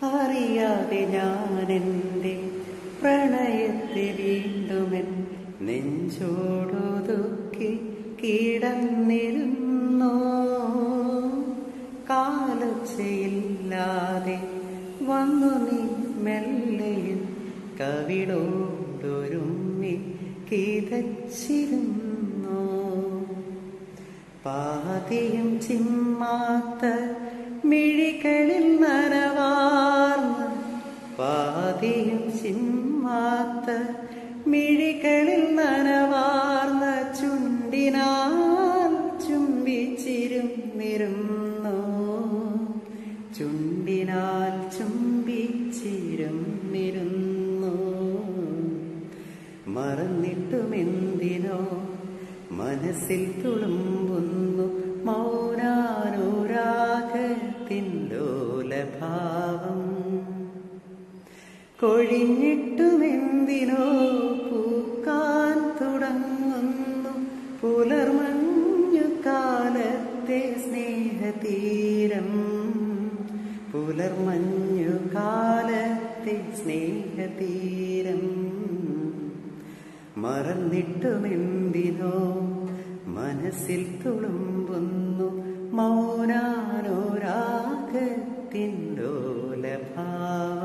അറിയാതെ ഞാൻ എൻ്റെ പ്രണയത്തെ വീണ്ടുമെൻ നെഞ്ചോടൊതുക്കി കിടന്നിരുന്നു കാലൊച്ചയില്ലാതെ വന്നു നീ മെല്ലയിൽ കവിളോടൊരുമ്മി കിതച്ചിരുന്നു പാതിയും ചിമ്മാത്ത മിഴികളിൽ നനവാർന്ന പാതിയും ചിമ്മാത്ത മിഴികളിൽ നനവാർന്ന ചുണ്ടിനാൽ ചുംബിച്ചിരുന്നിരുന്നു ചുണ്ടിനാൽ ചുംബിച്ചിരുന്നിരുന്നു മറന്നിട്ടുമെന്തിനോ മനസ്സിൽ തുളുമ്പുന്നു മൗനാനുരാഗത്തിൻ്റോലഭാവം കൊഴിഞ്ഞിട്ടുമെന്തിനോ പൂക്കാൻ തുടങ്ങുന്നു പുലർമഞ്ഞു കാലത്തെ സ്നേഹതീരം പുലർമഞ്ഞു കാലത്തെ സ്നേഹതീരം മറന്നിട്ടുമെന്തിനോ മനസ്സിൽ തുളുമ്പുന്നു മൗനാനുരാഗത്തിൻ്റോലഭാവം